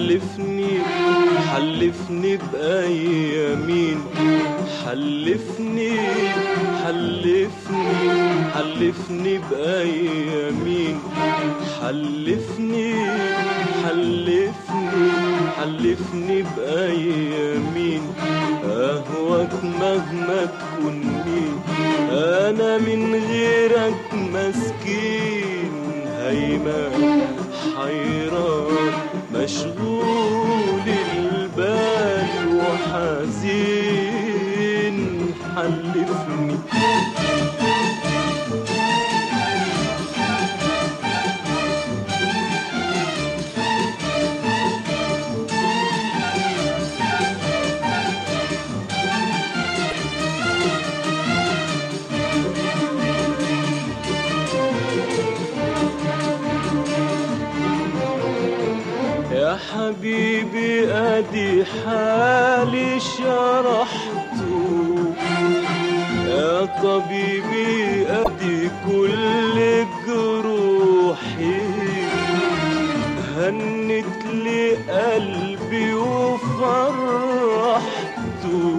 حلفني حلفني بأيامين حلفني حلفني حلفني بأيامين حلفني حلفني حلفني بأيامين أهواك مهما تكون مين أنا من غيرك مسكين هيمان حيران مشغول البال وحزين حلفني يا حبيبي ادي حالي شرحته يا طبيبي ادي كل جروحي هنت لي قلبي وفرحته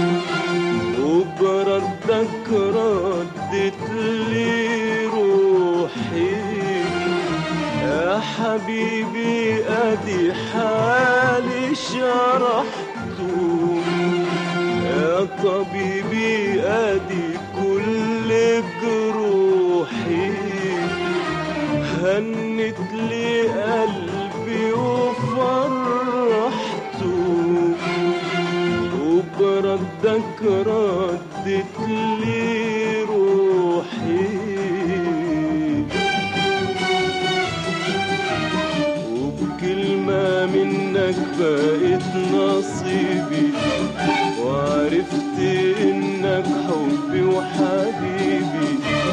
وبردك ردت لي روحي يا حبيبي ادي حالي شرحته يا طبيبي ادي كل جروحي هنت لي قلبي وفرحته وبردك ردت لي روحي وبكلمة منك بقيت نصيبي وعرفت انك حبي وحبيبي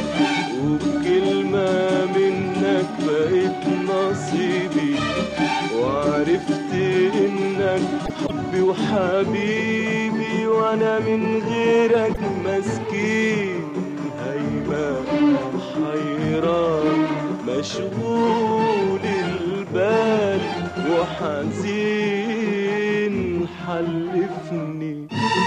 وبكلمة منك بقيت نصيبي وعرفت انك حبي وحبيبي وانا من غيرك مسكين هيبان حيران مشغول البال وحزين حلفني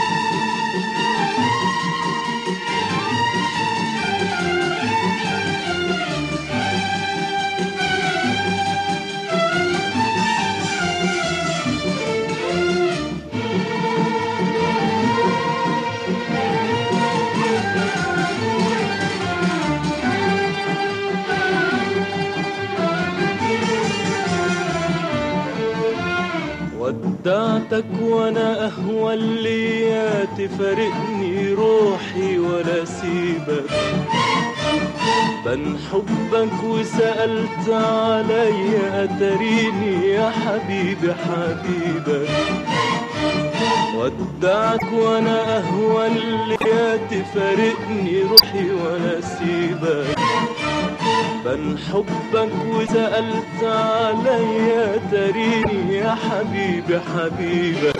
ودعتك وانا اهوى اللي تفارقني روحي ولا سيبك بن حبك وسألت عليا أتريني يا حبيبي حبيبك ودعك وانا اهوى اللي تفارقني روحي ولا سيبك بن حبك وسألت عليا تريني يا حبيبي حبيبك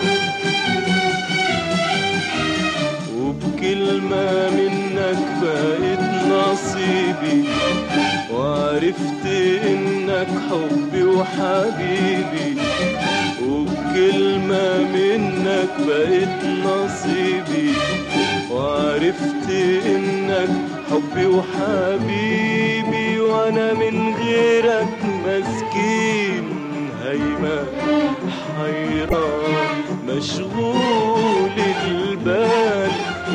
وبكلمة منك بقيت نصيبي وعرفت انك حبي وحبيبي وبكلمة منك بقيت نصيبي وعرفت انك حبي وحبيبي وانا من غيرك مسكين هيما حيران مشغول البال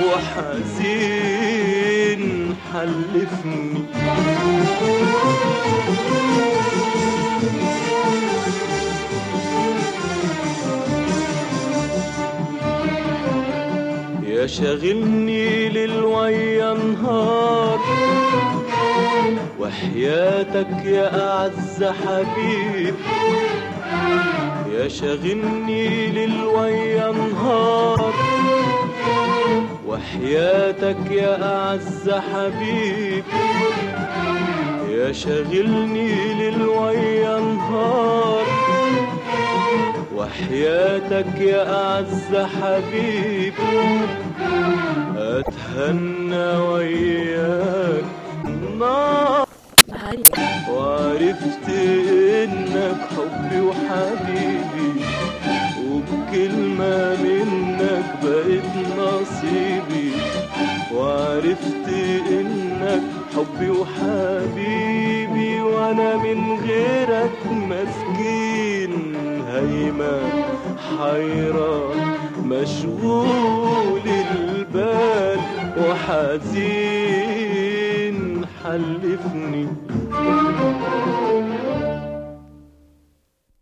وحزين حلفني يا شاغلني ليل ويا نهار وحياتك يا أعز حبيب يا شاغلني ليل ويا نهار وحياتك يا أعز حبيب يا شاغلني ليل ويا نهار وحياتك يا أعز حبيب أتهنى وياك نار وعرفت إنك حبي وحبيبي كلمة منك بقت نصيبي وعرفت انك حبي وحبيبي وانا من غيرك مسكين هيمن حيران مشغول البال وحزين حلفني